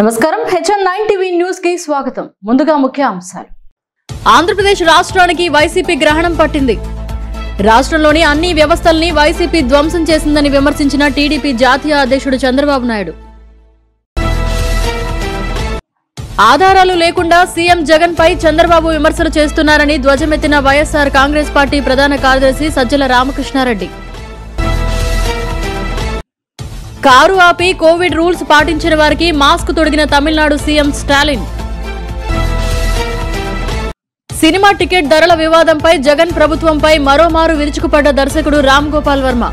నమస్కారం HN nine TV news కి స్వాగతం ముందుగా ముఖ్య అంశాలు ఆంధ్రప్రదేశ్ రాష్ట్రానికి వైసీపీ గ్రహణం పట్టింది రాష్ట్రంలోని అన్ని వ్యవస్థల్ని వైసీపీ ధ్వంసం చేసిందని విమర్శించిన టీడీపీ జాతీయ అధ్యక్షుడు చంద్రబాబు నాయుడు ఆధారాలు లేకుండా సీఎం జగన్ పై చంద్రబాబు విమర్శలు చేస్తున్నారని ధ్వజమెత్తిన వైఎస్ఆర్ కాంగ్రెస్ పార్టీ ప్రధాన కార్యదర్శి సజ్జల రామకృష్ణారెడ్డి కారు ఆపి కోవిడ్ రూల్స్ పాటించిన వారికి మాస్క్ తొడిగిన Tamil Nadu CM Stalin cinema ticket ధరల వివాదంపై జగన్ ప్రభుత్వంపై మరోమారు విరుచుకుపడ్డ దర్శకుడు రామ్ గోపాల్ వర్మ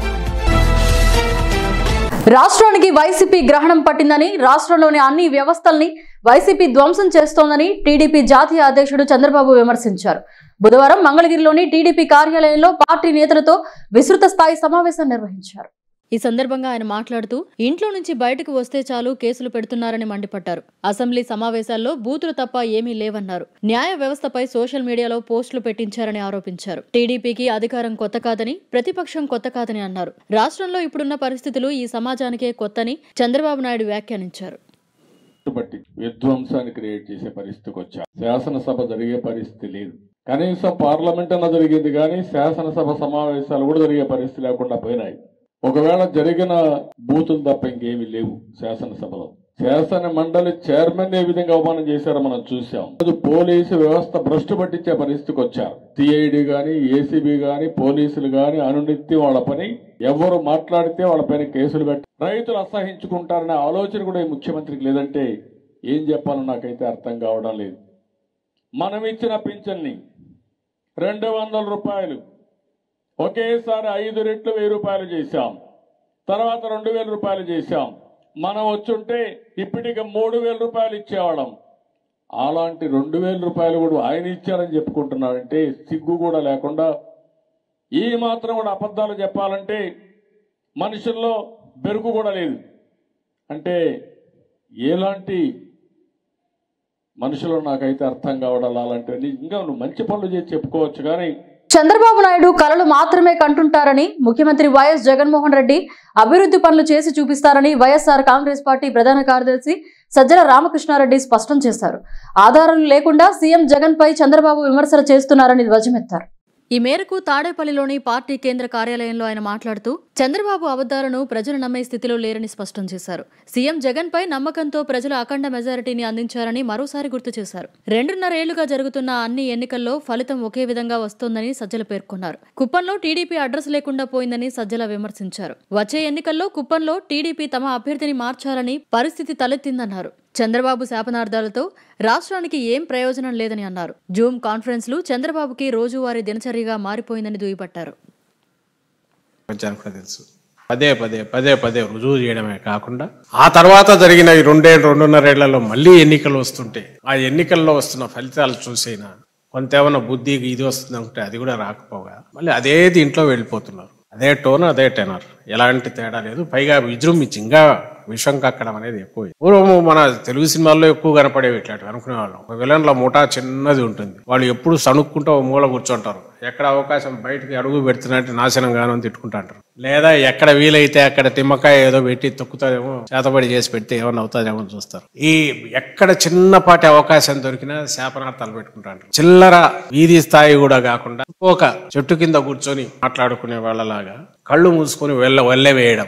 రాష్ట్రానికి వైసీపీ గ్రహణం పట్టిందని రాష్ట్రంలోని అన్ని వ్యవస్థల్ని వైసీపీ ధ్వంసం చేస్తోందని టీడీపీ జాతీయ అధ్యక్షుడు చంద్రబాబు విమర్శించారు బుధవారం మంగళగిరిలోని టీడీపీ కార్యాలయంలో పార్టీ నేతలతో విస్తృత స్థాయి సమావేశం నిర్వహించారు ఈ సందర్భంగా ఆయన మాట్లాడుతూ ఇంట్లో నుంచి బయటకు వస్తే చాలు కేసులు పెడుతున్నారని మండిపడ్డారు అసెంబ్లీ సమావేశాల్లో బూతులు తప్ప ఏమీ లేవన్నారు న్యాయ వ్యవస్థపై సోషల్ మీడియాలో పోస్టులు పెట్టించారని ఆరోపించారు టీడీపీకి అధికారం కొత్త కాదని ప్రతిపక్షం కొత్త కాదని అన్నారు రాష్ట్రంలో ఇప్పుడున్న పరిస్థితులు ఈ సమాజానికే కొత్తని చంద్రబాబు నాయుడు వ్యాఖ్యానించారు బట్టి విధ్వంసాన్ని క్రియేట్ చేసే పరిస్థితికి వచ్చా శాసనసభ జరిగే పరిస్థితి లేదు కనీసం పార్లమెంట్ అన్న జరిగింది కానీ శాసనసభ సమావేశాలు కూడా జరిగే పరిస్థితి లేకుండా పోయినాయి ఒకవేళ జరిగిన బూతులు తప్ప ఇంకేమీ లేవు శాసనసభలో శాసన మండలి చైర్మన్ ఏ విధంగా అవమానం చేశారో మనం చూసాం అది పోలీసు వ్యవస్థ భ్రష్టు పట్టించే పరిస్థితికి వచ్చారు సిఐడి గాని ఏసీబీ గాని పోలీసులు గాని అనునిత్యం వాళ్ళ పని ఎవరు మాట్లాడితే వాళ్ళ పైన కేసులు పెట్టి రైతులు అసహించుకుంటారనే ఆలోచన కూడా ఈ ముఖ్యమంత్రికి లేదంటే ఏం చెప్పాలో నాకైతే అర్థం కావడం లేదు మనం ఇచ్చిన పింఛన్ని రెండు వందల రూపాయలు ఒకేసారి ఐదు రెట్లు వెయ్యి రూపాయలు చేశాం తర్వాత రెండు వేల రూపాయలు చేశాం మనం వచ్చుంటే ఇప్పటికి మూడు వేల రూపాయలు ఇచ్చేవాళ్ళం అలాంటి రెండు వేల రూపాయలు కూడా ఆయన ఇచ్చారని చెప్పుకుంటున్నాడంటే సిగ్గు కూడా లేకుండా ఈ మాత్రం కూడా అబద్ధాలు చెప్పాలంటే మనుషుల్లో బెరుకు కూడా లేదు అంటే ఎలాంటి మనుషులు నాకైతే అర్థం కావడం అలాంటివన్నీ ఇంకా నువ్వు మంచి పనులు చేసి చెప్పుకోవచ్చు కానీ చంద్రబాబు నాయుడు కలలు మాత్రమే కంటుంటారని ముఖ్యమంత్రి వైఎస్ జగన్మోహన్ రెడ్డి అభివృద్ధి పనులు చేసి చూపిస్తారని వైఎస్ఆర్ కాంగ్రెస్ పార్టీ ప్రధాన కార్యదర్శి సజ్జల రామకృష్ణారెడ్డి స్పష్టం చేశారు ఆధారాలు లేకుండా సీఎం జగన్ పై చంద్రబాబు విమర్శలు చేస్తున్నారని ధ్వజమెత్తారు ఈ మేరకు తాడేపల్లిలోని పార్టీ కేంద్ర కార్యాలయంలో ఆయన మాట్లాడుతూ చంద్రబాబు అబద్దాలను ప్రజలు నమ్మే స్థితిలో లేరని స్పష్టం చేశారు సీఎం జగన్ పై నమ్మకంతో ప్రజలు అఖండ మెజారిటీని అందించారని మరోసారి గుర్తు చేశారు రెండున్నరేళ్లుగా జరుగుతున్న అన్ని ఎన్నికల్లో ఫలితం ఒకే విధంగా వస్తోందని సజ్జల పేర్కొన్నారు కుప్పంలో టీడీపీ అడ్రస్ లేకుండా పోయిందని సజ్జల విమర్శించారు వచ్చే ఎన్నికల్లో కుప్పంలో టీడీపీ తమ అభ్యర్థిని మార్చాలని పరిస్థితి తలెత్తిందన్నారు చంద్రబాబు శాపనార్థాలతో రాష్ట్రానికి ఏం ప్రయోజనం లేదని అన్నారు జూమ్ కాన్ఫరెన్స్లు చంద్రబాబుకి రోజువారీ దినచర్యగా మారిపోయిందని దుయ్యబట్టారు ప్రపంచానికి కూడా తెలుసు పదే పదే పదే పదే రుజువు చేయడమే కాకుండా ఆ తర్వాత జరిగిన ఈ రెండే రెండున్నరేళ్లలో మళ్ళీ ఎన్నికలు వస్తుంటే ఆ ఎన్నికల్లో వస్తున్న ఫలితాలు చూసైనా కొంత ఏమైనా బుద్ధి ఇది వస్తుంది అనుకుంటే అది కూడా రాకపోగా మళ్ళీ అదే దీంట్లో వెళ్ళిపోతున్నారు అదే టోన్ అదే టెనర్ ఎలాంటి తేడా లేదు పైగా విజృంభించి ఇంకా విషం కక్కడం అనేది ఎక్కువ పూర్వం మన తెలుగు సినిమాల్లో ఎక్కువ కనపడేవి ఇట్లాంటివి అనుకునే వాళ్ళం ఒక విలన్ల ముఠా చిన్నది ఉంటుంది వాళ్ళు ఎప్పుడు సణుక్కుంటూ ఓ మూల కూర్చుంటారు ఎక్కడ అవకాశం బయటికి అడుగు పెడుతున్నట్టు నాశనం గాను అని తిట్టుకుంటాంటారు లేదా ఎక్కడ వీలైతే అక్కడ తిమ్మకాయ ఏదో పెట్టి తొక్కుతారేమో చేతబడి చేసి పెడితే ఏమన్నా అవుతాదేమో అని చూస్తారు ఈ ఎక్కడ చిన్నపాటి అవకాశం దొరికినా శాపనార్థాలు పెట్టుకుంటారు చిల్లర వీధి స్థాయి కూడా కాకుండా ఒక చెట్టు కింద కూర్చొని మాట్లాడుకునే వాళ్ళలాగా కళ్ళు మూసుకొని వెళ్ళ వెళ్ళే వేయడం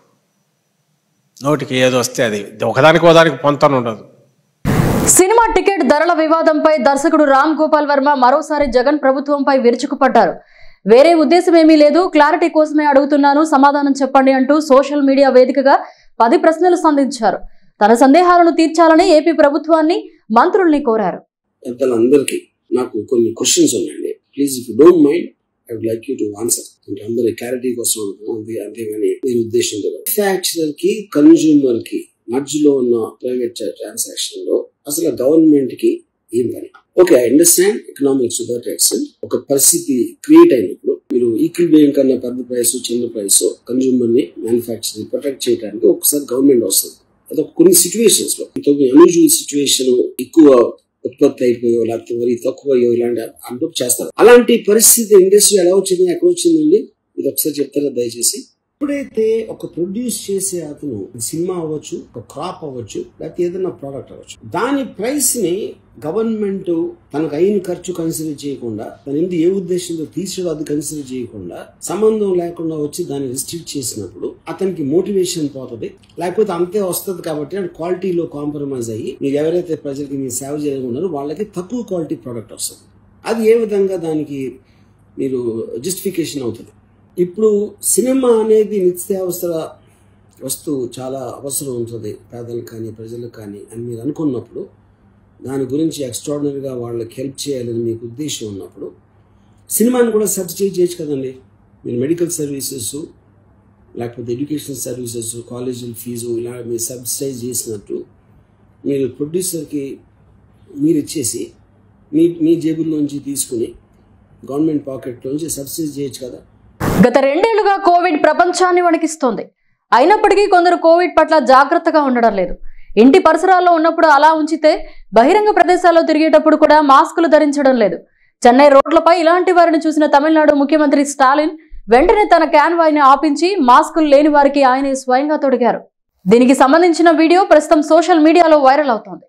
నోటికి ఏదో వస్తే అది ఒకదానికి ఒకదానికి పొంతన ఉండదు సినిమా టికెట్ ధరల వివాదంపై దర్శకుడు రామ్ గోపాల్ వర్మ మరోసారి జగన్ ప్రభుత్వంపై విరుచుకుపడ్డారు వేరే ఉద్దేశం ఏమీ లేదు క్లారిటీ కోసమే అడుగుతున్నాను సమాధానం చెప్పండి అంటూ సోషల్ మీడియా వేదికగా పది ప్రశ్నలు సంధించారు తన సందేహాలను తీర్చాలని ఏపీ ప్రభుత్వాన్ని మంత్రుల్ని కోరారు పెద్దలందరికీ నాకు కొన్ని క్వశ్చన్స్ ఉన్నాయండి please if don't mind I would like you to answer అంటే అందరి క్లారిటీ కోసం ఉంది అంతేగాని నేను ఉద్దేశంతో మ్యానుఫ్యాక్చరర్ కి కన్జ్యూమర్ కి మధ్యలో ఉన్న ప్రైవేట్ ట్రాన్సాక్షన్ లో అసలు గవర్నమెంట్ కి ఏం పని okay I understand economics that extent ఒక పరిస్థితి క్రియేట్ అయినప్పుడు మీరు ఈక్వల్ బేయింగ్ కన్నా పెద్ద ప్రైస్ చిన్న ప్రైస్ కన్జ్యూమర్ ని మ్యానుఫ్యాక్చరింగ్ ప్రొటెక్ట్ చేయడానికి ఒకసారి గవర్నమెంట్ వస్తుంది అది కొన్ని సిచ్యువేషన్స్ లో అన్యూజువల్ సిచ్యువేషన్ ఎక్కువ ఉత్పత్తి అయిపోయో లేకపోతే మరి తక్కువ అయ్యో ఇలాంటి అనుభవం చేస్తారు అలాంటి పరిస్థితి ఇండస్ట్రీ ఎలా వచ్చింది ఎక్కడ వచ్చిందండి ఇది ఒకసారి చెప్తారా దయచేసి ఎప్పుడైతే ఒక ప్రొడ్యూస్ చేసే అతను సినిమా అవ్వచ్చు ఒక క్రాప్ అవ్వచ్చు లేకపోతే ఏదైనా ప్రోడక్ట్ అవ్వచ్చు దాని ప్రైస్ ని గవర్నమెంట్ తనకు అయిన ఖర్చు కన్సిడర్ చేయకుండా తన ఎందుకు ఏ ఉద్దేశంతో తీసాడో అది కన్సిడర్ చేయకుండా సంబంధం లేకుండా వచ్చి దాన్ని రిస్ట్రిక్ట్ చేసినప్పుడు అతనికి మోటివేషన్ పోతుంది లేకపోతే అంతే వస్తుంది కాబట్టి అండ్ క్వాలిటీలో కాంప్రమైజ్ అయ్యి మీరు ఎవరైతే ప్రజలకి మీరు సేవ చేయాలనుకున్నారో వాళ్ళకి తక్కువ క్వాలిటీ ప్రోడక్ట్ వస్తుంది అది ఏ విధంగా దానికి మీరు జస్టిఫికేషన్ అవుతుంది ఇప్పుడు సినిమా అనేది నిత్యావసర వస్తువు చాలా అవసరం ఉంటుంది పేదలకు కానీ ప్రజలకు కానీ అని మీరు అనుకున్నప్పుడు దాని గురించి ఎక్స్ట్రాడినరీగా వాళ్ళకి హెల్ప్ చేయాలని మీకు ఉద్దేశం ఉన్నప్పుడు సినిమాని కూడా సబ్సిడైజ్ చేయొచ్చు కదండి మీరు మెడికల్ సర్వీసెస్ లేకపోతే ఎడ్యుకేషన్ సర్వీసెస్ కాలేజీల ఫీజు ఇలా మీరు సబ్సిడైజ్ చేసినట్టు మీరు ప్రొడ్యూసర్కి మీరు ఇచ్చేసి మీ మీ జేబుల్లోంచి తీసుకుని గవర్నమెంట్ పాకెట్లోంచి సబ్సిడీ చేయొచ్చు కదా గత రెండేళ్లుగా కోవిడ్ ప్రపంచాన్ని వణికిస్తోంది అయినప్పటికీ కొందరు కోవిడ్ పట్ల జాగ్రత్తగా ఉండడం లేదు ఇంటి పరిసరాల్లో ఉన్నప్పుడు అలా ఉంచితే బహిరంగ ప్రదేశాల్లో తిరిగేటప్పుడు కూడా మాస్కులు ధరించడం లేదు చెన్నై రోడ్లపై ఇలాంటి వారిని చూసిన తమిళనాడు ముఖ్యమంత్రి స్టాలిన్ వెంటనే తన క్యాన్వాయ్ని ఆపించి మాస్కులు లేని వారికి ఆయనే స్వయంగా తొడిగారు దీనికి సంబంధించిన వీడియో ప్రస్తుతం సోషల్ మీడియాలో వైరల్ అవుతోంది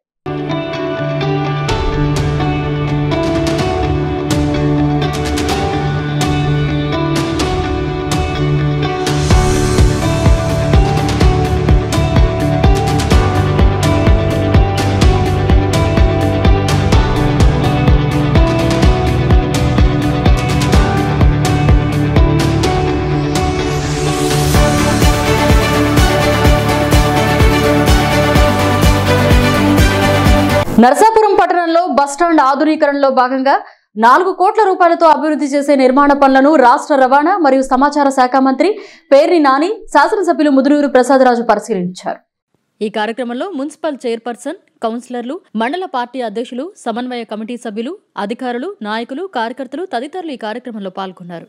నరసాపురం పట్టణంలో బస్టాండ్ ఆధునీకరణలో భాగంగా నాలుగు కోట్ల రూపాయలతో అభివృద్ధి చేసే నిర్మాణ పనులను రాష్ట్ర రవాణా మరియు సమాచార శాఖ మంత్రి పేర్ని నాని శాసనసభ్యులు ముదునూరు ప్రసాదరాజు పరిశీలించారు ఈ కార్యక్రమంలో మున్సిపల్ చైర్పర్సన్ కౌన్సిలర్లు మండల పార్టీ అధ్యక్షులు సమన్వయ కమిటీ సభ్యులు అధికారులు నాయకులు కార్యకర్తలు తదితరులు ఈ కార్యక్రమంలో పాల్గొన్నారు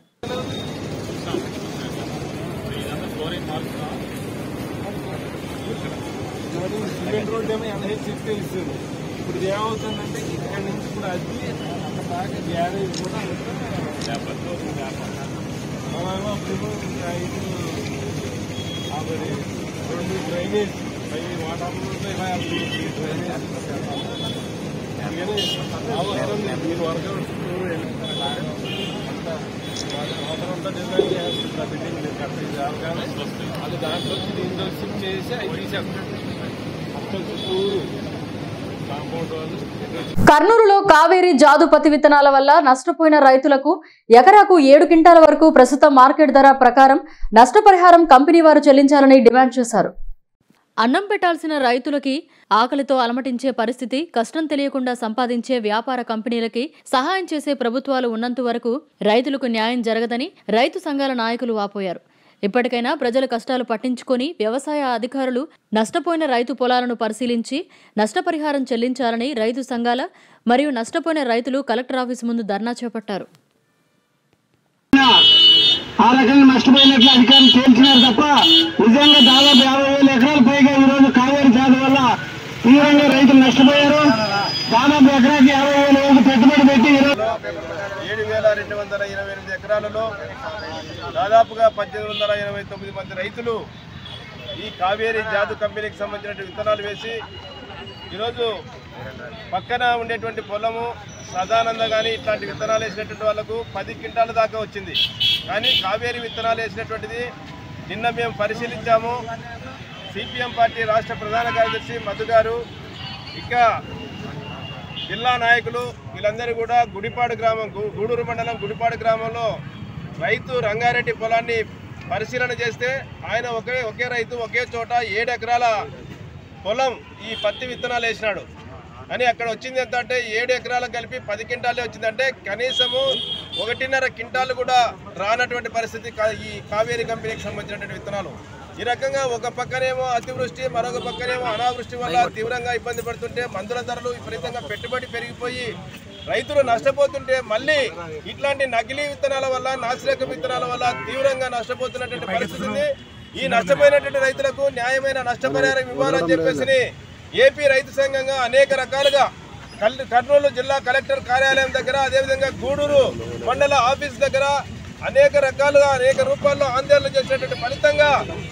సిమెంట్ రోడ్ ఏమో ఎనభై సిక్స్టీ ఇస్తుంది ఇప్పుడు ఇది ఏమవుతుందంటే ఇక్కడ నుంచి కూడా అది అక్కడ దాకా గ్యారేజ్ కూడా దెబ్బతిపోతుంది వ్యాపారం మనమేమో అప్పుడు ఐదు యాభై రెండు డ్రైనేజ్ పై వాటర్లో ఇలా వెళ్తుంది ఈ డ్రైనేజ్ అందుకని అవసరం మీరు వరకు అవసరం ఉంటే డిజైన్ చేయాల్సింది బిల్డింగ్ మీరు కట్టేది కానీ అది దాంట్లో దీంట్లో షిఫ్ట్ చేసి అవి తీసేస్తాం మొత్తం చుట్టూరు కాంపౌండ్ వాళ్ళు కర్నూలులో కావేరీ జాదు పత్తి విత్తనాల వల్ల నష్టపోయిన రైతులకు ఎకరాకు ఏడు క్వింటాల వరకు ప్రస్తుత మార్కెట్ ధర ప్రకారం నష్టపరిహారం కంపెనీ వారు చెల్లించాలని డిమాండ్ చేశారు అన్నం పెట్టాల్సిన రైతులకి ఆకలితో అలమటించే పరిస్థితి కష్టం తెలియకుండా సంపాదించే వ్యాపార కంపెనీలకి సహాయం చేసే ప్రభుత్వాలు ఉన్నంత వరకు రైతులకు న్యాయం జరగదని రైతు సంఘాల నాయకులు వాపోయారు ఇప్పటికైనా ప్రజల కష్టాలు పట్టించుకొని వ్యవసాయ అధికారులు నష్టపోయిన రైతు పొలాలను పరిశీలించి నష్టపరిహారం చెల్లించాలని రైతు సంఘాల మరియు నష్టపోయిన రైతులు కలెక్టర్ ఆఫీస్ ముందు ధర్నా చేపట్టారు ఆ రకంగా నష్టపోయినట్లు అధికారులు తేల్చినారు తప్ప నిజంగా దాదాపు యాభై వేల ఎకరాల పైగా ఈ రోజు కావేరి జాతి వల్ల తీవ్రంగా రైతులు నష్టపోయారు దాదాపు ఎకరాకి యాభై వేల వరకు పెట్టుబడి పెట్టి ఈ రోజు ఏడు వేల రెండు వందల ఇరవై ఎనిమిది ఎకరాలలో దాదాపుగా పద్దెనిమిది వందల ఎనభై తొమ్మిది మంది రైతులు ఈ కావేరీ జాదు కంపెనీకి సంబంధించిన విత్తనాలు వేసి ఈరోజు పక్కన ఉండేటువంటి పొలము సదానంద కానీ ఇట్లాంటి విత్తనాలు వేసినటువంటి వాళ్ళకు పది క్వింటాల దాకా వచ్చింది కానీ కావేరీ విత్తనాలు వేసినటువంటిది నిన్న మేము పరిశీలించాము సిపిఎం పార్టీ రాష్ట్ర ప్రధాన కార్యదర్శి మధు గారు ఇంకా జిల్లా నాయకులు వీళ్ళందరూ కూడా గుడిపాడు గ్రామం గు- గూడూరు మండలం గుడిపాడు గ్రామంలో రైతు రంగారెడ్డి పొలాన్ని పరిశీలన చేస్తే ఆయన ఒకే ఒకే రైతు ఒకే చోట ఏడు ఎకరాల పొలం ఈ పత్తి విత్తనాలు వేసినాడు అని అక్కడ వచ్చింది ఎంత అంటే ఏడు ఎకరాలకు కలిపి పది క్వింటాలే వచ్చిందంటే కనీసము ఒకటిన్నర క్వింటాలు కూడా రానటువంటి పరిస్థితి కా- ఈ కావేరీ కంపెనీకి సంబంధించినటువంటి విత్తనాలు ఈ రకంగా ఒక పక్కనేమో అతివృష్టి మరొక పక్కనేమో అనావృష్టి వల్ల తీవ్రంగా ఇబ్బంది పడుతుంటే మందుల ధరలు విపరీతంగా పెట్టుబడి పెరిగిపోయి రైతులు నష్టపోతుంటే మళ్ళీ ఇట్లాంటి నకిలీ విత్తనాల వల్ల నాసిరక విత్తనాల వల్ల తీవ్రంగా నష్టపోతున్నటువంటి పరిస్థితి ఉంది ఈ నష్టపోయినటువంటి రైతులకు న్యాయమైన నష్టపరిహారం ఇవ్వాలని చెప్పేసి ఏపీ రైతు సంఘంగా అనేక రకాలుగా కల్- కర్నూలు జిల్లా కలెక్టర్ కార్యాలయం దగ్గర అదేవిధంగా గూడూరు మండల ఆఫీస్ దగ్గర అనేక రకాలుగా అనేక రూపాల్లో ఆందోళన చేసినటువంటి ఫలితంగా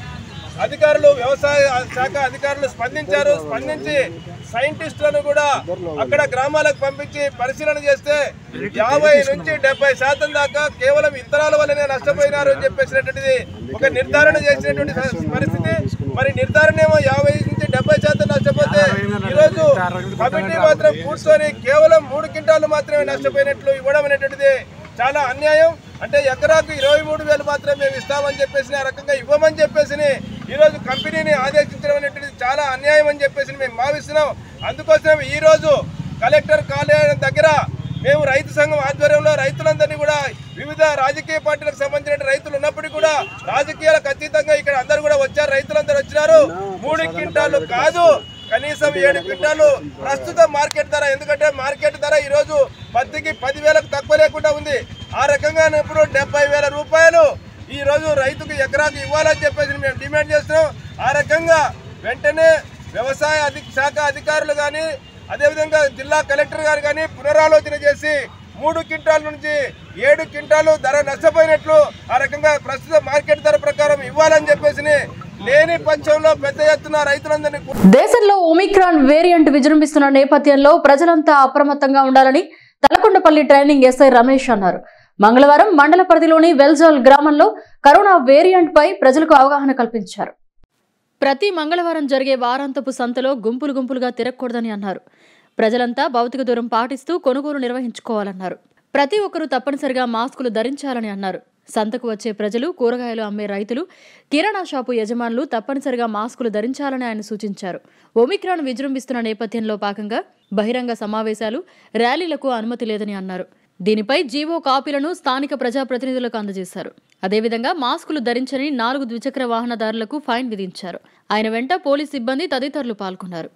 అధికారులు వ్యవసాయ శాఖ అధికారులు స్పందించారు స్పందించి సైంటిస్టులను కూడా అక్కడ గ్రామాలకు పంపించి పరిశీలన చేస్తే యాభై నుంచి డెబ్బై శాతం దాకా కేవలం ఇత్తనాల వల్లనే నష్టపోయినారు అని చెప్పేసినటువంటిది ఒక నిర్ధారణ చేసినటువంటి పరిస్థితి మరి నిర్ధారణ ఏమో యాభై నుంచి డెబ్బై శాతం నష్టపోతే ఈరోజు కమిటీ మాత్రం కూర్చొని కేవలం మూడు క్వింటాలు మాత్రమే నష్టపోయినట్లు ఇవ్వడం అనేటువంటిది చాలా అన్యాయం అంటే ఎకరాకు ఇరవై మూడు వేలు మాత్రం మేము ఇస్తామని చెప్పేసి ఆ రకంగా ఇవ్వమని చెప్పేసి ఈ రోజు కంపెనీని ఆదేశించడం అనేటువంటిది చాలా అన్యాయం అని చెప్పేసి మేము భావిస్తున్నాం అందుకోసం ఈ రోజు కలెక్టర్ కార్యాలయం దగ్గర మేము రైతు సంఘం ఆధ్వర్యంలో రైతులందరినీ కూడా వివిధ రాజకీయ పార్టీలకు సంబంధించిన రైతులు ఉన్నప్పటికీ కూడా రాజకీయాలకు అతీతంగా ఇక్కడ అందరూ కూడా వచ్చారు రైతులందరూ వచ్చినారు మూడు క్వింటాలు కాదు కనీసం ఏడు క్వింటాలు ప్రస్తుత మార్కెట్ ధర ఎందుకంటే మార్కెట్ ధర ఈ రోజు పత్తికి పదివేలకు తక్కువ లేకుండా ఉంది ఆ రకంగా ఇప్పుడు డెబ్బై వేల రూపాయలు ఈ రోజు రైతుకు ఎకరాకు ఇవ్వాలని చెప్పేసి మేము డిమాండ్ చేస్తున్నాం ఆ రకంగా వెంటనే వ్యవసాయ అధి శాఖ అధికారులు కానీ అదేవిధంగా జిల్లా కలెక్టర్ గారు కానీ పునరాలోచన చేసి మూడు క్వింటాల నుంచి ఏడు క్వింటాలు ధర నష్టపోయినట్లు ఆ రకంగా ప్రస్తుత మార్కెట్ ధర ప్రకారం ఇవ్వాలని చెప్పేసి లేని పక్షంలో పెద్ద ఎత్తున రైతులందరినీ దేశంలో ఒమిక్రాన్ వేరియంట్ విజృంభిస్తున్న నేపథ్యంలో ప్రజలంతా అప్రమత్తంగా ఉండాలని తలకొండపల్లి ట్రైనింగ్ ఎస్ఐ రమేష్ అన్నారు మంగళవారం మండల పరిధిలోని వెల్జాల్ గ్రామంలో కరోనా వేరియంట్ పై ప్రజలకు అవగాహన కల్పించారు ప్రతి మంగళవారం జరిగే వారాంతపు సంతలో గుంపులు గుంపులుగా తిరగకూడదని అన్నారు ప్రజలంతా భౌతిక దూరం పాటిస్తూ కొనుగోలు నిర్వహించుకోవాలన్నారు ప్రతి ఒక్కరూ తప్పనిసరిగా మాస్కులు ధరించాలని అన్నారు సంతకు వచ్చే ప్రజలు కూరగాయలు అమ్మే రైతులు కిరాణా షాపు యజమానులు తప్పనిసరిగా మాస్కులు ధరించాలని ఆయన సూచించారు ఒమిక్రాన్ విజృంభిస్తున్న నేపథ్యంలో భాగంగా బహిరంగ సమావేశాలు ర్యాలీలకు అనుమతి లేదని అన్నారు దీనిపై జీవో కాపీలను స్థానిక ప్రజాప్రతినిధులకు అందజేశారు అదేవిధంగా మాస్కులు ధరించని నాలుగు ద్విచక్ర వాహనదారులకు ఫైన్ విధించారు ఆయన వెంట పోలీస్ సిబ్బంది తదితరులు పాల్గొన్నారు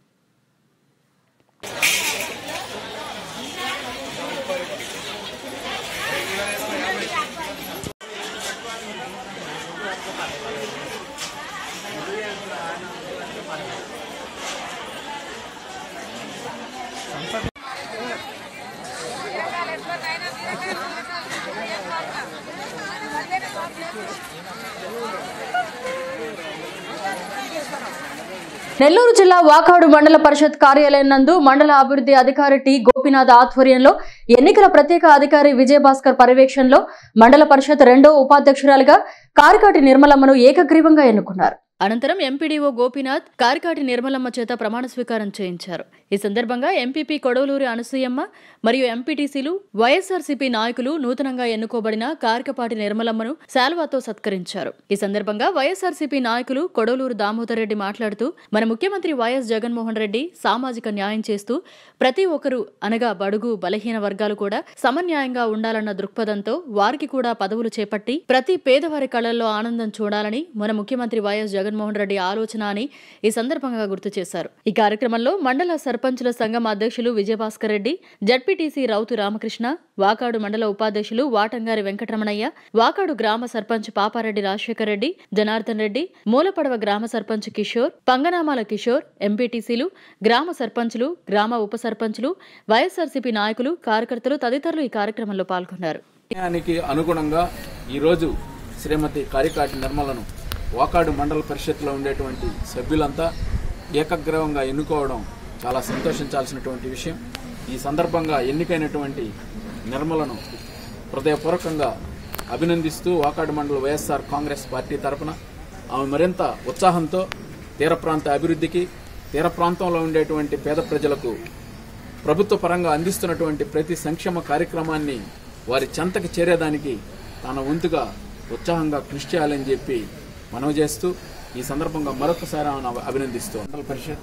నెల్లూరు జిల్లా వాకాడు మండల పరిషత్ కార్యాలయం నందు మండల అభివృద్ధి అధికారి టి గోపినాథ్ ఆధ్వర్యంలో ఎన్నికల ప్రత్యేక అధికారి విజయభాస్కర్ పర్యవేక్షణలో మండల పరిషత్ రెండో ఉపాధ్యక్షురాలుగా కారికాటి నిర్మలమ్మను ఏకగ్రీవంగా ఎన్నుకున్నారు అనంతరం ఎంపీడీఓ గోపీనాథ్ కారికాటి నిర్మలమ్మ చేత ప్రమాణ స్వీకారం చేయించారు ఈ సందర్భంగా ఎంపీపీ కొడవలూరి అనసూయమ్మ మరియు ఎంపీటీసీలు వైఎస్ఆర్సీపీ నాయకులు నూతనంగా ఎన్నుకోబడిన కారికపాటి నిర్మలమ్మను శాల్వాతో సత్కరించారు ఈ సందర్భంగా వైఎస్ఆర్సీపీ నాయకులు కొడవలూరు దామోదర్ రెడ్డి మాట్లాడుతూ మన ముఖ్యమంత్రి వైఎస్ జగన్మోహన్ రెడ్డి సామాజిక న్యాయం చేస్తూ ప్రతి ఒక్కరూ అనగా బడుగు బలహీన వర్గాలు కూడా సమన్యాయంగా ఉండాలన్న దృక్పథంతో వారికి కూడా పదవులు చేపట్టి ప్రతి పేదవారి కళల్లో ఆనందం చూడాలని మన ముఖ్యమంత్రి వైఎస్ జగన్మోహన్ రెడ్డి ఆలోచన అని ఈ సందర్భంగా గుర్తు చేశారు ఈ కార్యక్రమంలో మండల సర్పంచుల సంఘం అధ్యక్షులు విజయభాస్కర్ రెడ్డి జడ్పీటీసీ రౌతు రామకృష్ణ వాకాడు మండల ఉపాధ్యక్షులు వాటంగారి వెంకటరమణయ్య వాకాడు గ్రామ సర్పంచ్ పాపారెడ్డి రాజశేఖర్ రెడ్డి జనార్దన్ రెడ్డి మూలపడవ గ్రామ సర్పంచ్ కిషోర్ పంగనామాల కిషోర్ ఎంపీటీసీలు గ్రామ సర్పంచులు గ్రామ ఉప సర్పంచులు వైఎస్ఆర్సీపీ నాయకులు కార్యకర్తలు తదితరులు ఈ కార్యక్రమంలో పాల్గొన్నారు సమయానికి అనుగుణంగా ఈరోజు శ్రీమతి కారికాటి నిర్మలను వాకాడు మండల పరిషత్లో ఉండేటువంటి సభ్యులంతా ఏకగ్రీవంగా ఎన్నుకోవడం చాలా సంతోషించాల్సినటువంటి విషయం ఈ సందర్భంగా ఎన్నికైనటువంటి నిర్మలను హృదయపూర్వకంగా అభినందిస్తూ వాకాడు మండల వైఎస్ఆర్ కాంగ్రెస్ పార్టీ తరపున ఆమె మరింత ఉత్సాహంతో తీర ప్రాంత అభివృద్ధికి తీర ప్రాంతంలో ఉండేటువంటి పేద ప్రజలకు ప్రభుత్వ పరంగా అందిస్తున్నటువంటి ప్రతి సంక్షేమ కార్యక్రమాన్ని వారి చెంతకి చేరేదానికి తన వంతుగా ఉత్సాహంగా కృషి చేయాలని చెప్పి మనవి చేస్తూ ఈ సందర్భంగా మరొకసారి ఆమెను అభినందిస్తూ మండల పరిషత్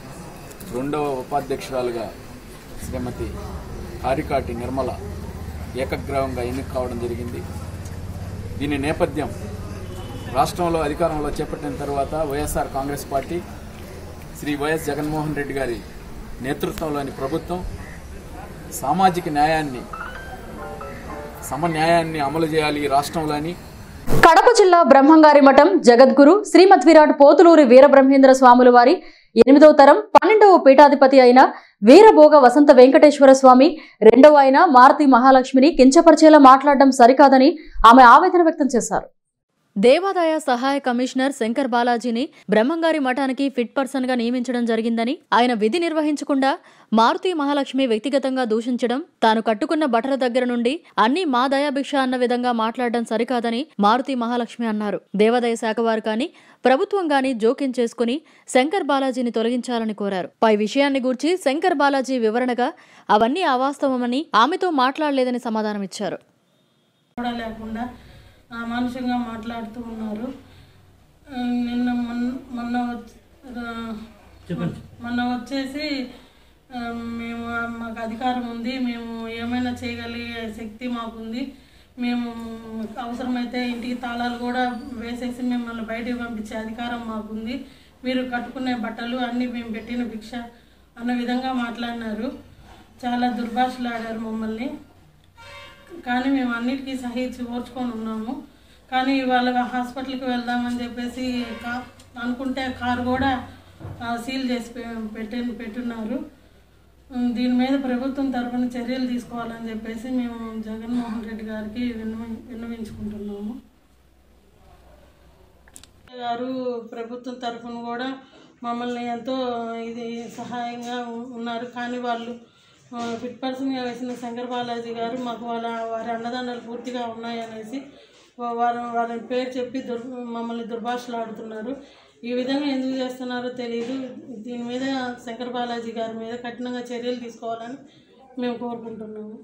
రెండవ ఉపాధ్యక్షురాలుగా శ్రీమతి కారికాటి నిర్మల ఏకగ్రీవంగా ఎన్నిక కావడం జరిగింది దీని నేపథ్యం రాష్ట్రంలో అధికారంలో చేపట్టిన తర్వాత YSR Congress party Shri YS Jaganmohan Reddy గారి నేతృత్వంలోని ప్రభుత్వం సామాజిక న్యాయాన్ని సమన్యాయాన్ని అమలు చేయాలి ఈ రాష్ట్రంలోని కడప జిల్లా బ్రహ్మంగారి మఠం జగద్గురు శ్రీమద్ విరాట్ పోతులూరి వీరబ్రహ్మేంద్ర స్వాముల వారి ఎనిమిదవ తరం పన్నెండవ పీఠాధిపతి అయిన వీరభోగ వసంత వెంకటేశ్వర స్వామి రెండవ అయిన మారుతి మహాలక్ష్మిని కించపరిచేలా మాట్లాడడం సరికాదని ఆమె ఆవేదన వ్యక్తం చేశారు దేవాదాయ సహాయ కమిషనర్ శంకర్ బాలాజీని బ్రహ్మంగారి మఠానికి ఫిట్ పర్సన్ గా నియమించడం జరిగిందని ఆయన విధి నిర్వహించకుండా మారుతి మహాలక్ష్మి వ్యక్తిగతంగా దూషించడం తాను కట్టుకున్న బట్టల దగ్గర నుండి అన్ని మా దయాభిక్ష అన్న విధంగా మాట్లాడడం సరికాదని మారుతి మహాలక్ష్మి అన్నారు దేవాదాయ శాఖ వారు కానీ ప్రభుత్వం గాని జోక్యం చేసుకుని శంకర్ బాలాజీని తొలగించాలని కోరారు పై విషయాన్ని గూర్చి శంకర్ బాలాజీ వివరణగా అవన్నీ అవాస్తవమని ఆమెతో మాట్లాడలేదని సమాధానమిచ్చారు కూడా లేకుండా అమానుషంగా మాట్లాడుతూ ఉన్నారు ఆ, నిన్న మొన్న మొన్న వచ్చి- రా- మొన్న వచ్చేసి ఆ, మేము మాకు అధికారం ఉంది మేము ఏమైనా చేయగలిగే శక్తి మాకుంది మేము అవసరమైతే ఇంటికి తాళాలు కూడా వేసేసి మిమ్మల్ని బయటికి పంపించే అధికారం మాకుంది మీరు కట్టుకునే బట్టలు అన్నీ మేము పెట్టిన భిక్ష అన్న విధంగా మాట్లాడినారు చాలా దుర్భాషలు ఆడారు మమ్మల్ని కానీ మేము అన్నిటికీ సహించి ఓర్చుకొని ఉన్నాము కానీ ఇవాళ హాస్పిటల్కి వెళ్దామని చెప్పేసి కా అనుకుంటే కారు కూడా ఆ, సీల్ చేసి పె- పెట్టి పెట్టున్నారు ఉమ్, దీని మీద ప్రభుత్వం తరఫున చర్యలు తీసుకోవాలని చెప్పేసి మేము జగన్మోహన్ రెడ్డి గారికి విన్నవి విన్నవించుకుంటున్నాము గారు ప్రభుత్వం తరఫున కూడా మమ్మల్ని ఎంతో ఇది సహాయంగా ఉ- ఉన్నారు కానీ వాళ్ళు ఆ, ఫిట్ పర్సన్గా వేసిన శంకర్ బాలాజీ గారు మాకు వాళ్ళ వారి అన్నదానాలు పూర్తిగా ఉన్నాయనేసి వా- వారు వారి పేరు చెప్పి దుర్ మమ్మల్ని దుర్భాషలు ఆడుతున్నారు ఈ విధంగా ఎందుకు చేస్తున్నారో తెలియదు దీని మీద శంకర్ బాలాజీ గారి మీద కఠినంగా చర్యలు తీసుకోవాలని మేము కోరుకుంటున్నాము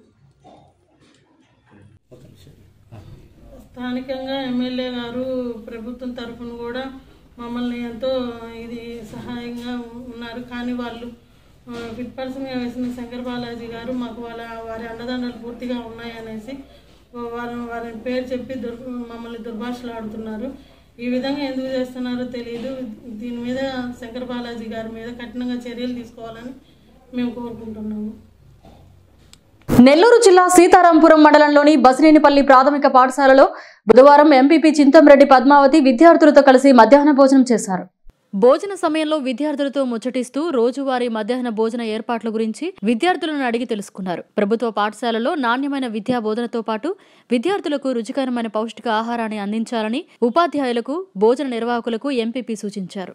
స్థానికంగా ఎమ్మెల్యే గారు ప్రభుత్వం తరఫున కూడా మమ్మల్ని ఎంతో ఇది సహాయంగా ఉన్నారు కానీ వాళ్ళు ఆ, ఫిట్ పర్సన్గా వేసిన శంకర్ బాలాజీ గారు మాకు వాళ్ళ వారి అన్నదానాలు పూర్తిగా ఉన్నాయనేసి వారి వారి పేరు చెప్పి దుర్ మమ్మల్ని దుర్భాషలు ఆడుతున్నారు ఈ విధంగా ఎందుకు చేస్తున్నారో తెలియదు దీని మీద శంకర్ బాలాజీ గారి మీద కఠినంగా చర్యలు తీసుకోవాలని మేము కోరుకుంటున్నాము నెల్లూరు జిల్లా సీతారాంపురం మండలంలోని బసినేనిపల్లి ప్రాథమిక పాఠశాలలో బుధవారం ఎంపీపీ చింతంరెడ్డి పద్మావతి విద్యార్థులతో కలిసి మధ్యాహ్న భోజనం చేశారు భోజన సమయంలో విద్యార్థులతో ముచ్చటిస్తూ రోజువారీ మధ్యాహ్న భోజన ఏర్పాట్ల గురించి విద్యార్థులను అడిగి తెలుసుకున్నారు ప్రభుత్వ పాఠశాలలో నాణ్యమైన విద్యా బోధనతో పాటు విద్యార్థులకు రుచికరమైన పౌష్టిక ఆహారాన్ని అందించాలని ఉపాధ్యాయులకు భోజన నిర్వాహకులకు ఎంపీపీ సూచించారు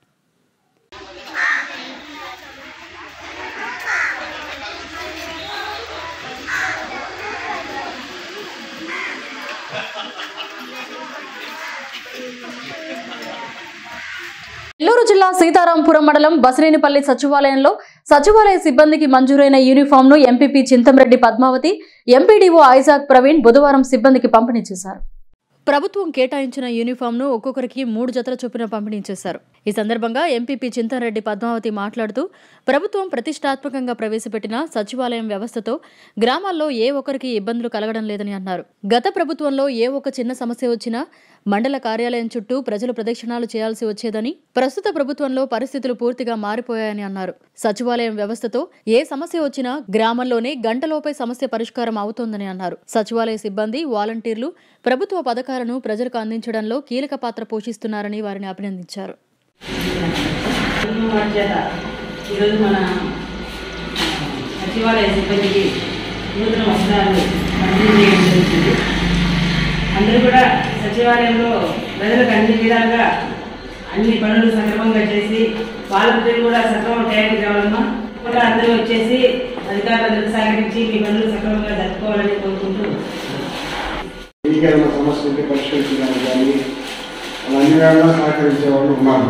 నెల్లూరు జిల్లా సీతారాంపురం మండలం బసిరేనిపల్లి సచివాలయంలో సచివాలయ సిబ్బందికి మంజూరైన యూనిఫామ్ ను MPP Chintamreddy Padmavathi MPDO Isaac Praveen బుధవారం సిబ్బందికి పంపిణీ చేశారు ప్రభుత్వం కేటాయించిన యూనిఫామ్ను ఒక్కొక్కరికి మూడు జతల చొప్పున పంపిణీ చేశారు ఈ సందర్భంగా ఎంపీపీ చింతనరెడ్డి పద్మావతి మాట్లాడుతూ ప్రభుత్వం ప్రతిష్టాత్మకంగా ప్రవేశపెట్టిన సచివాలయం వ్యవస్థతో గ్రామాల్లో ఏ ఒక్కరికి ఇబ్బందులు కలగడం లేదని అన్నారు గత ప్రభుత్వంలో ఏ ఒక్క చిన్న సమస్య వచ్చినా మండల కార్యాలయం చుట్టూ ప్రజలు ప్రదక్షిణాలు చేయాల్సి వచ్చేదని ప్రస్తుత ప్రభుత్వంలో పరిస్థితులు పూర్తిగా మారిపోయాయని అన్నారు సచివాలయం వ్యవస్థతో ఏ సమస్య వచ్చినా గ్రామంలోనే గంటలోపే సమస్య పరిష్కారం అవుతోందని అన్నారు సచివాలయ సిబ్బంది వాలంటీర్లు ప్రభుత్వ పథకాలను ప్రజలకు అందించడంలో కీలక పాత్ర పోషిస్తున్నారని వారిని అభినందించారు చేత ఈరోజు మన సచివాలయ సిబ్బందికి నూతన వస్త్రాలు పంపిణీ చేయడం జరుగుతుంది అందరూ కూడా సచివాలయంలో ప్రజలకు అన్ని విధాలుగా అన్ని పనులు సక్రమంగా చేసి వాళ్ళ ప్రజలు కూడా సక్రమం టైంకి రావాలమ్మా కూడా అందరూ వచ్చేసి అధికారులందరూ సహకరించి మీ పనులు సక్రమంగా జరుపుకోవాలని కోరుకుంటూ మీకేమైనా సమస్య ఉంటే పరిష్కరించడానికి కానీ వాళ్ళు అన్ని వేళలా సహకరించే వాళ్ళు ఉన్నారు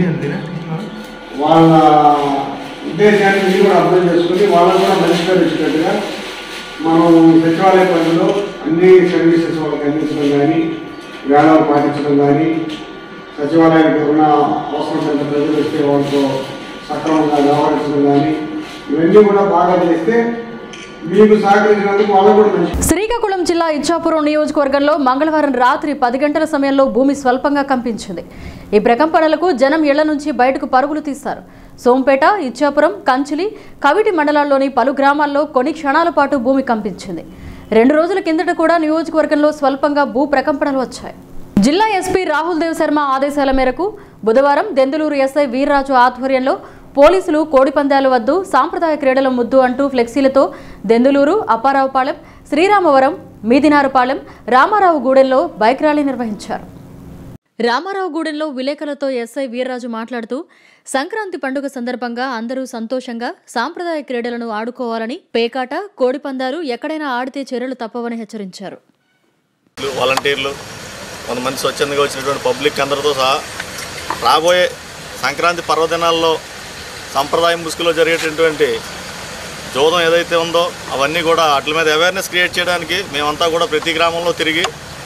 వాళ్ళ ఉద్దేశాన్ని మీరు కూడా అర్థం చేసుకుని వాళ్ళని కూడా పరిష్కరించినట్టుగా మనం సచివాలయ పరిధిలో అన్ని సర్వీసెస్ వాళ్ళకి అందించడం కానీ వేళలు పాటించడం కానీ సచివాలయానికి ఉన్న అవసరమైన ప్రజలు వస్తే వాళ్ళతో సక్రమంగా వ్యవహరించడం కానీ ఇవన్నీ కూడా బాగా చేస్తే మీకు సహకరించినందుకు వాళ్ళకు కూడా మంచి శ్రీకాకుళం జిల్లా ఇచ్చాపురం నియోజకవర్గంలో మంగళవారం రాత్రి పది గంటల సమయంలో భూమి స్వల్పంగా కంపించింది ఈ ప్రకంపనలకు జనం ఇళ్ల నుంచి బయటకు పరుగులు తీశారు సోంపేట ఇచ్చాపురం కంచిలి కవిటి మండలాల్లోని పలు గ్రామాల్లో కొన్ని క్షణాల పాటు భూమి కంపించింది రెండు రోజుల కిందట కూడా నియోజకవర్గంలో స్వల్పంగా భూ ప్రకంపనలు వచ్చాయి జిల్లా ఎస్పీ రాహుల్ దేవ్ శర్మ ఆదేశాల మేరకు బుధవారం దెందులూరు ఎస్ఐ వీర్రాజు ఆధ్వర్యంలో పోలీసులు కోడిపందాల వద్దు సాంప్రదాయ క్రీడల ముద్దు అంటూ ఫ్లెక్సీలతో దెందులూరు అప్పారావుపాలెం శ్రీరామవరం మీదినారుపాలెం రామారావు గూడెంలో బైక్ ర్యాలీ నిర్వహించారు రామారావు గూడెంలో విలేకరులతో ఎస్ఐ వీర్రాజు మాట్లాడుతూ సంక్రాంతి పండుగ సందర్భంగా అందరూ సంతోషంగా సాంప్రదాయ క్రీడలను ఆడుకోవాలని పేకాట కోడిపందాలు ఎక్కడైనా ఆడితే చర్యలు తప్పవని హెచ్చరించారు వాలంటీర్లు కొంతమంది స్వచ్ఛందంగా వచ్చినటువంటి పబ్లిక్ అందరితో సహా రాబోయే సంక్రాంతి పర్వదినాల్లో సంప్రదాయం ముసుగులో జరిగేటటువంటి జోదం ఏదైతే ఉందో అవన్నీ కూడా వాటి మీద అవేర్నెస్ క్రియేట్ చేయడానికి మేమంతా కూడా ప్రతి గ్రామంలో తిరిగి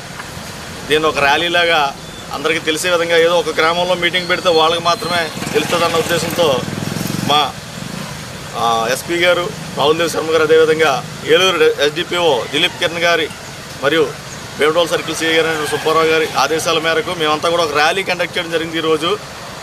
దీన్ని ఒక ర్యాలీలాగా అందరికీ తెలిసే విధంగా ఏదో ఒక గ్రామంలో మీటింగ్ పెడితే వాళ్ళకి మాత్రమే తెలుస్తుందన్న ఉద్దేశంతో మా ఎస్పీ గారు రాహుల్ దేవ్ శర్మ గారు అదేవిధంగా ఏలూరు ఎస్డిపిఓ దిలీప్ కిరణ్ గారి మరియు వేమటోల్ సర్కిల్ సిఐ గారి సుబ్బారావు గారి ఆదేశాల మేరకు మేమంతా కూడా ఒక ర్యాలీ కండక్ట్ చేయడం జరిగింది ఈరోజు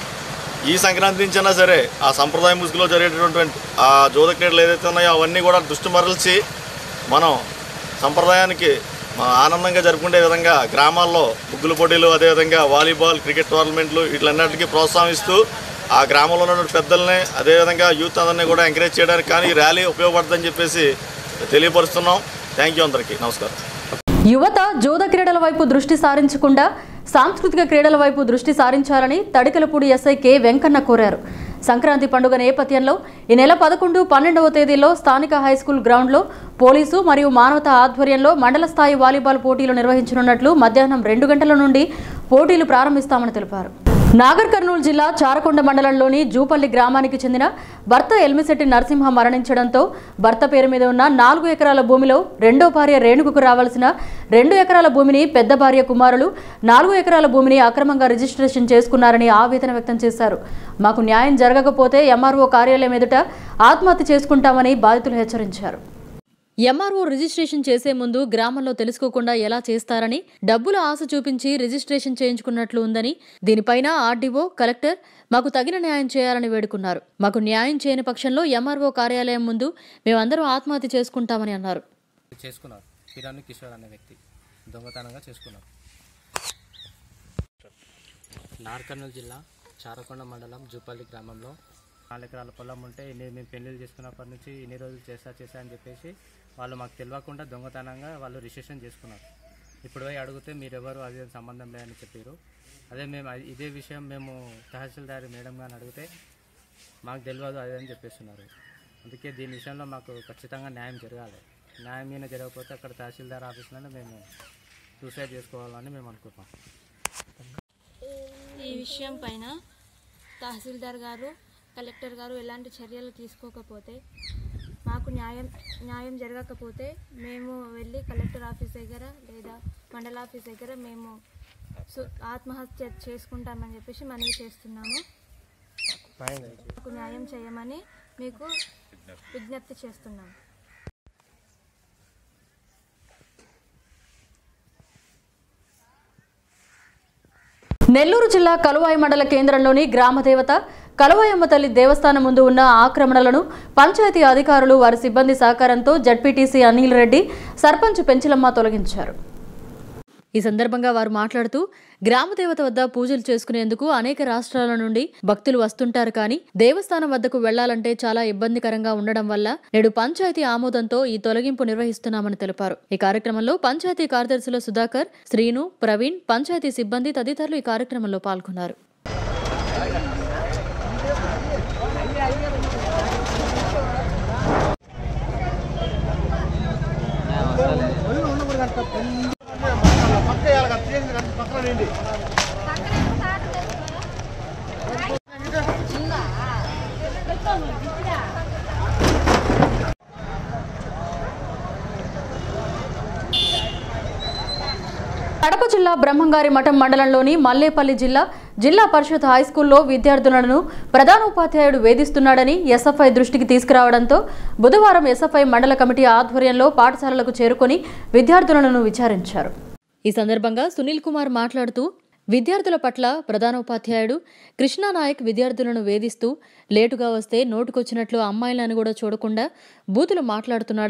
ఈ సంక్రాంతి నుంచైనా సరే ఆ సంప్రదాయ ముసుగులో జరిగేటటువంటి ఆ జోద క్రీడలు ఏదైతే ఉన్నాయో అవన్నీ కూడా దృష్టి మరల్చి మనం సంప్రదాయానికి మన ఆనందంగా జరుపుకునే విధంగా గ్రామాల్లో ముగ్గుల పోటీలు అదేవిధంగా వాలీబాల్ క్రికెట్ టోర్నమెంట్లు వీటిలన్నిటికీ ప్రోత్సహిస్తూ ఆ గ్రామంలో ఉన్నటువంటి పెద్దల్ని అదేవిధంగా యూత్ అందరినీ కూడా ఎంకరేజ్ చేయడానికి కానీ ఈ ర్యాలీ ఉపయోగపడుతుందని చెప్పేసి తెలియపరుస్తున్నాం థ్యాంక్ యూ అందరికీ నమస్కారం యువత జూద క్రీడల వైపు దృష్టి సారించకుండా సాంస్కృతిక క్రీడల వైపు దృష్టి సారించాలని తడికలపూడి ఎస్ఐ కె వెంకన్న కోరారు సంక్రాంతి పండుగ నేపథ్యంలో ఈ నెల పదకొండు పన్నెండవ తేదీలో స్థానిక హైస్కూల్ గ్రౌండ్లో పోలీసు మరియు మానవత ఆధ్వర్యంలో మండల స్థాయి వాలీబాల్ పోటీలు నిర్వహించనున్నట్లు మధ్యాహ్నం రెండు గంటల నుండి పోటీలు ప్రారంభిస్తామని తెలిపారు నాగర్ కర్నూలు జిల్లా చారకొండ మండలంలోని జూపల్లి గ్రామానికి చెందిన భర్త ఎల్మిశెట్టి నరసింహ మరణించడంతో భర్త పేరు మీద ఉన్న నాలుగు ఎకరాల భూమిలో రెండో భార్య రేణుకు రావాల్సిన రెండు ఎకరాల భూమిని పెద్ద భార్య కుమారులు నాలుగు ఎకరాల భూమిని అక్రమంగా రిజిస్ట్రేషన్ చేసుకున్నారని ఆవేదన వ్యక్తం చేశారు మాకు న్యాయం జరగకపోతే ఎంఆర్ఓ కార్యాలయం ఎదుట ఆత్మహత్య చేసుకుంటామని బాధితులు హెచ్చరించారు ఎంఆర్ఓ రిజిస్ట్రేషన్ చేసే ముందు గ్రామంలో తెలుసుకోకుండా ఎలా చేస్తారని డబ్బుల ఆశ చూపించి రిజిస్ట్రేషన్ చేయించుకున్నట్లు ఉందని దీనిపైన ఆర్డీఓ కలెక్టర్ మాకు తగిన న్యాయం చేయాలని వేడుకున్నారు మాకు న్యాయం చేయని పక్షంలో ఎంఆర్ఓ కార్యాలయం ముందు మేమందరం ఆత్మహత్య చేసుకుంటామని అన్నారు చేసుకున్నారు కిరణ్ కిషోర్ అనే వ్యక్తి దొంగతనంగా చేసుకున్నారు నార్కర్నూలు జిల్లా చారకొండ మండలం జూపల్లి గ్రామంలో నాలుగు ఎకరాల పొలం ఉంటే ఇన్ని మేము పెళ్ళిళ్ళు చేసుకున్నప్పటి నుంచి ఇన్ని రోజులు చేస్తా చేస్తా అని చెప్పేసి వాళ్ళు మాకు తెలియకుండా దొంగతనంగా వాళ్ళు రిజిస్ట్రేషన్ చేసుకున్నారు ఇప్పుడు పోయి అడిగితే మీరెవరు అది ఏం సంబంధం లేదని చెప్పారు అదే మేము అది- ఇదే విషయం మేము తహసీల్దార్ మేడం గారిని అడిగితే మాకు తెలియదు అదే అని చెప్పేస్తున్నారు అందుకే దీని విషయంలో మాకు ఖచ్చితంగా న్యాయం జరగాలి న్యాయం మీద జరగకపోతే అక్కడ తహసీల్దార్ ఆఫీస్లోనే మేము సూసైడ్ చేసుకోవాలని మేము అనుకుంటున్నాం ఈ విషయం పైన తహసీల్దార్ గారు కలెక్టర్ గారు ఎలాంటి చర్యలు తీసుకోకపోతే మాకు న్యాయం న్యాయం జరగకపోతే మేము వెళ్ళి కలెక్టర్ ఆఫీస్ దగ్గర లేదా మండల ఆఫీస్ దగ్గర మేము సు- ఆత్మహత్య చేసుకుంటామని చెప్పేసి మనవి చేస్తున్నాము మాకు న్యాయం చేయమని మీకు విజ్ఞప్తి చేస్తున్నాము నెల్లూరు జిల్లా కలువాయి మండల కేంద్రంలోని గ్రామదేవత కలువాయమ్మ తల్లి దేవస్థానం ముందు ఉన్న ఆక్రమణలను పంచాయతీ అధికారులు వారి సిబ్బంది సహకారంతో జడ్పీటీసీ అనిల్ రెడ్డి సర్పంచ్ పెంచిలమ్మ తొలగించారు ఈ సందర్భంగా వారు మాట్లాడుతూ గ్రామదేవత వద్ద పూజలు చేసుకునేందుకు అనేక రాష్ట్రాల నుండి భక్తులు వస్తుంటారు కానీ దేవస్థానం వద్దకు వెళ్లాలంటే చాలా ఇబ్బందికరంగా ఉండడం వల్ల నేడు పంచాయతీ ఆమోదంతో ఈ తొలగింపు నిర్వహిస్తున్నామని తెలిపారు ఈ కార్యక్రమంలో పంచాయతీ కార్యదర్శులు సుధాకర్ శ్రీను ప్రవీణ్ పంచాయతీ సిబ్బంది తదితరులు ఈ కార్యక్రమంలో పాల్గొన్నారు కడప జిల్లా బ్రహ్మంగారి మఠం మండలంలోని మల్లేపల్లి జిల్లా జిల్లా పరిషత్ హైస్కూల్లో విద్యార్థులను ప్రధానోపాధ్యాయుడు వేధిస్తున్నాడని ఎస్ఎఫ్ఐ దృష్టికి తీసుకురావడంతో బుధవారం ఎస్ఎఫ్ఐ మండల కమిటీ ఆధ్వర్యంలో పాఠశాలలకు చేరుకొని విద్యార్థులను విచారించారు ఈ సందర్భంగా సునీల్ కుమార్ మాట్లాడుతూ విద్యార్థుల పట్ల ప్రధానోపాధ్యాయుడు కృష్ణానాయక్ విద్యార్థులను వేధిస్తూ లేటుగా వస్తే నోటుకొచ్చినట్లు అమ్మాయిలను కూడా చూడకుండా బూతులు మాట్లాడుతున్నాడని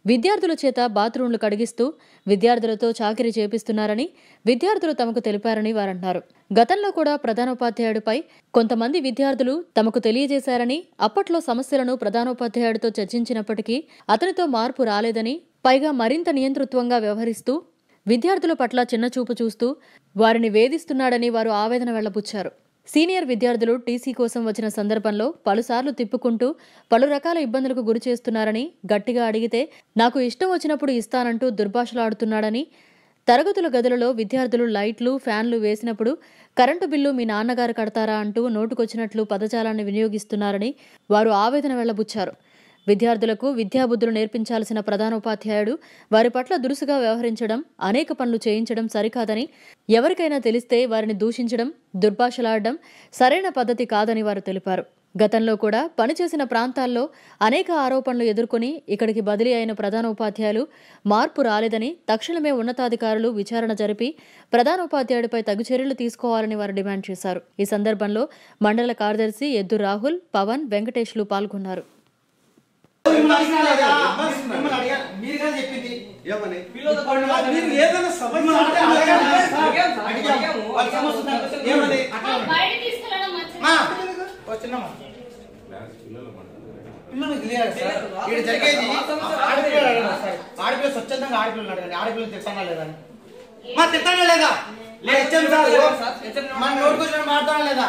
విద్యార్థుల చేత బాత్రూంలు కడిగిస్తూ విద్యార్థులతో చాకిరీ చేపిస్తున్నారని విద్యార్థులు తమకు తెలిపారని వారన్నారు గతంలో కూడా ప్రధానోపాధ్యాయుడిపై కొంతమంది విద్యార్థులు తమకు తెలియజేశారని అప్పట్లో సమస్యలను ప్రధానోపాధ్యాయుడితో చర్చించినప్పటికీ అతనితో మార్పు రాలేదని పైగా మరింత నియంతృత్వంగా వ్యవహరిస్తూ విద్యార్థుల పట్ల చిన్నచూపు చూస్తూ వారిని వేధిస్తున్నాడని వారు ఆవేదన వెళ్లబుచ్చారు సీనియర్ విద్యార్థులు టీసీ కోసం వచ్చిన సందర్భంలో పలుసార్లు తిప్పుకుంటూ పలు రకాల ఇబ్బందులకు గురి చేస్తున్నారని గట్టిగా అడిగితే నాకు ఇష్టం వచ్చినప్పుడు ఇస్తానంటూ దుర్భాషలాడుతున్నాడని తరగతుల గదులలో విద్యార్థులు లైట్లు ఫ్యాన్లు వేసినప్పుడు కరెంటు బిల్లు మీ నాన్నగారు కడతారా అంటూ నోటుకొచ్చినట్లు పదజాలాన్ని వినియోగిస్తున్నారని వారు ఆవేదన వెళ్లబుచ్చారు విద్యార్థులకు విద్యాబుద్ధులు నేర్పించాల్సిన ప్రధానోపాధ్యాయుడు వారి పట్ల దురుసుగా వ్యవహరించడం అనేక పనులు చేయించడం సరికాదని ఎవరికైనా తెలిస్తే వారిని దూషించడం దుర్భాషలాడడం సరైన పద్ధతి కాదని వారు తెలిపారు గతంలో కూడా పనిచేసిన ప్రాంతాల్లో అనేక ఆరోపణలు ఎదుర్కొని ఇక్కడికి బదిలీ అయిన ప్రధానోపాధ్యాయులు మార్పు రాలేదని తక్షణమే ఉన్నతాధికారులు విచారణ జరిపి ప్రధానోపాధ్యాయుడిపై తగు చర్యలు తీసుకోవాలని వారు డిమాండ్ చేశారు ఈ సందర్భంలో మండల కార్యదర్శి ఎద్దు రాహుల్ పవన్ వెంకటేష్లు పాల్గొన్నారు మీరు కదా చెప్పింది ఏమని మీరు ఏదైనా సమస్య ఉంటే అడగండి. అడిగాము. వాళ్ళ సమస్య ఉందా? ఏమని మా, ఓ చిన్నమ్మ. పిల్లలు తెలియాలి సార్. ఇక్కడ జరిగేది ఆడపిల్లలు అడగండి సార్. ఆడపిల్ల స్వచ్ఛందంగా ఆడపిల్లలు అడగండి ఆడపిల్లలు తిట్టానా లేదా అని. మా తిట్టానా లేదా లేదు ఇచ్చాను సార్ మన నోటికి వచ్చిన మాట్లాడాలి లేదా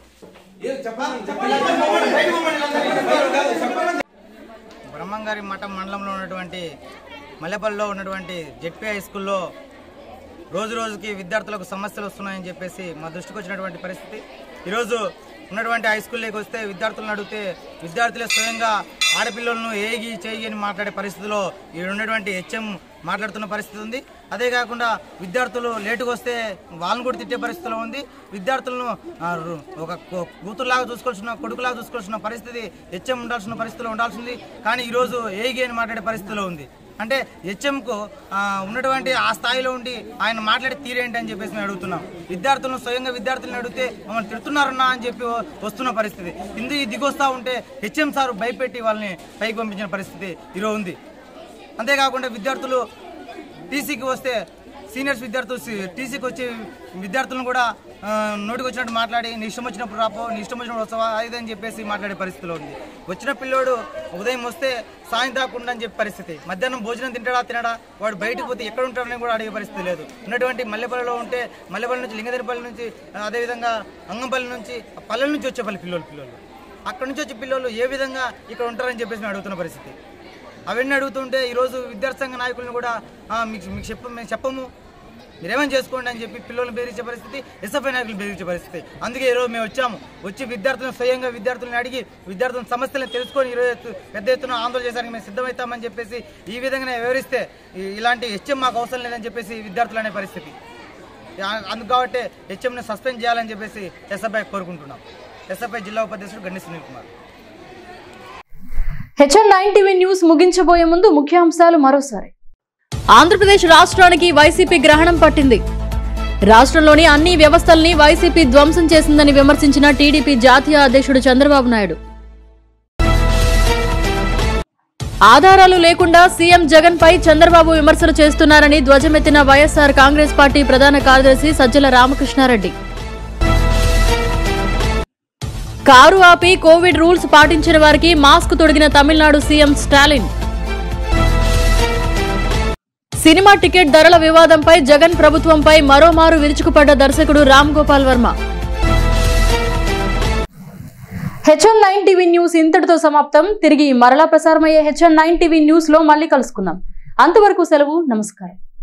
చెప్పాలి చెప్పండి బయట పోమని వీళ్ళందరూ చెప్పండి బ్రహ్మంగారి మఠం మండలంలో ఉన్నటువంటి మల్లెపల్లిలో ఉన్నటువంటి జెడ్పీ హై స్కూల్లో రోజు రోజుకి విద్యార్థులకు సమస్యలు వస్తున్నాయని చెప్పేసి మా దృష్టికి వచ్చినటువంటి పరిస్థితి ఈరోజు ఉన్నటువంటి హై స్కూల్లోకి వస్తే విద్యార్థులను అడిగితే విద్యార్థులే స్వయంగా ఆడపిల్లలను ఏగి చేయి అని మాట్లాడే పరిస్థితిలో ఇక్కడ ఉన్నటువంటి హెచ్ఎం మాట్లాడుతున్న పరిస్థితి ఉంది అదే కాకుండా విద్యార్థులు లేటుగా వస్తే వాళ్ళని కూడా తిట్టే పరిస్థితిలో ఉంది విద్యార్థులను ఆ, రు- ఒక కూ- కూతురులాగా చూసుకోవాల్సిన కొడుకులాగా చూసుకోవాల్సిన పరిస్థితి హెచ్ఎం ఉండాల్సిన పరిస్థితిలో ఉండాల్సింది కానీ ఈరోజు ఏగి అని మాట్లాడే పరిస్థితిలో ఉంది అంటే హెచ్ఎంకు ఉన్నటువంటి ఆ స్థాయిలో ఉండి ఆయన మాట్లాడే తీరేంటి అని చెప్పేసి మేము అడుగుతున్నాం విద్యార్థులను స్వయంగా విద్యార్థులను అడిగితే మమ్మల్ని తిడుతున్నారన్నా అని చెప్పి వస్తున్న పరిస్థితి ఇందుకు దిగొస్తా ఉంటే హెచ్ఎం సార్ భయపెట్టి వాళ్ళని పైకి పంపించిన పరిస్థితి ఈరోజు ఉంది అంతేకాకుండా విద్యార్థులు టీసీకి వస్తే సీనియర్స్ విద్యార్థులు టీసీకి వచ్చి విద్యార్థులను కూడా ఆ, నోటికి వచ్చినట్టు మాట్లాడి నీ ఇష్టం వచ్చినప్పుడు రాపో నీ ఇష్టం వచ్చినప్పుడు వస్తావా అది అని చెప్పేసి మాట్లాడే పరిస్థితిలో ఉంది వచ్చిన పిల్లోడు ఉదయం వస్తే సాయంత్రం దాకుండా అని చెప్పే పరిస్థితి మధ్యాహ్నం భోజనం తింటాడా తినడా వాడు బయటకు పోతే ఎక్కడ ఉంటాడని కూడా అడిగే పరిస్థితి లేదు ఉన్నటువంటి మల్లెపల్లిలో ఉంటే మల్లెపల్లి నుంచి లింగదరిపల్లి నుంచి ఆ, అదేవిధంగా అంగంపల్లి నుంచి ఆ పల్లెల నుంచి వచ్చే పల్లి పిల్లలు పిల్లలు అక్కడ నుంచి వచ్చే పిల్లలు ఏ విధంగా ఇక్కడ ఉంటారని చెప్పేసి మేము అడుగుతున్న పరిస్థితి అవన్నీ అడుగుతుంటే ఈరోజు విద్యార్థి సంఘ నాయకులను కూడా "ఆ, మీకు మీకు చెప్ప మేము చెప్పము మీరేమని చేసుకోండి అని చెప్పి పిల్లల్ని బెదిరించే పరిస్థితి ఎస్ఎఫ్ఐ నాయకులు బెదిరించే పరిస్థితి అందుకే ఈరోజు మేము వచ్చాము వచ్చి విద్యార్థులను స్వయంగా విద్యార్థులను అడిగి విద్యార్థుల సమస్యలను తెలుసుకొని ఈరోజు ఎత్తు- పెద్ద ఎత్తున ఆందోళన చేయడానికి మేము సిద్ధమవుతామని చెప్పేసి ఈ విధంగానే వివరిస్తే ఈ- ఇలాంటి హెచ్ఎం మాకు అవసరం లేదని చెప్పేసి విద్యార్థులు అనే పరిస్థితి ఆ- అందుకు కాబట్టి హెచ్ఎంని సస్పెండ్ చేయాలని చెప్పేసి ఎస్ఎఫ్ఐ కోరుకుంటున్నాం ఎస్ఎఫ్ఐ జిల్లా ఉపాధ్యక్షుడు Gandi Sunil Kumar HN nine TV news ముగించబోయే ముందు ముఖ్యాంశాలు మరోసారి ఆంధ్రప్రదేశ్ రాష్ట్రానికి వైసీపీ గ్రహణం పట్టింది రాష్ట్రంలోని అన్ని వ్యవస్థల్ని వైసీపీ ధ్వంసం చేసిందని విమర్శించిన టీడీపీ జాతీయ అధ్యక్షుడు చంద్రబాబు నాయుడు ఆధారాలు లేకుండా సీఎం జగన్ పై చంద్రబాబు విమర్శలు చేస్తున్నారని ధ్వజమెత్తిన వైఎస్ఆర్ కాంగ్రెస్ పార్టీ ప్రధాన కార్యదర్శి సజ్జల రామకృష్ణారెడ్డి కారు ఆపి కోవిడ్ రూల్స్ పాటించిన వారికి మాస్క్ తొడిగిన Tamil Nadu CM Stalin cinema ticket ధరల వివాదంపై జగన్ ప్రభుత్వంపై మరోమారు విరుచుకుపడ్డ దర్శకుడు Ram Gopal Varma HN nine TV news ఇంతటితో సమాప్తం తిరిగి మరలా ప్రసారమయ్యే హెచ్ఎన్ నైన్ టీవీ న్యూస్ లో మళ్ళీ కలుసుకుందాం అంతవరకు సెలవు నమస్కారం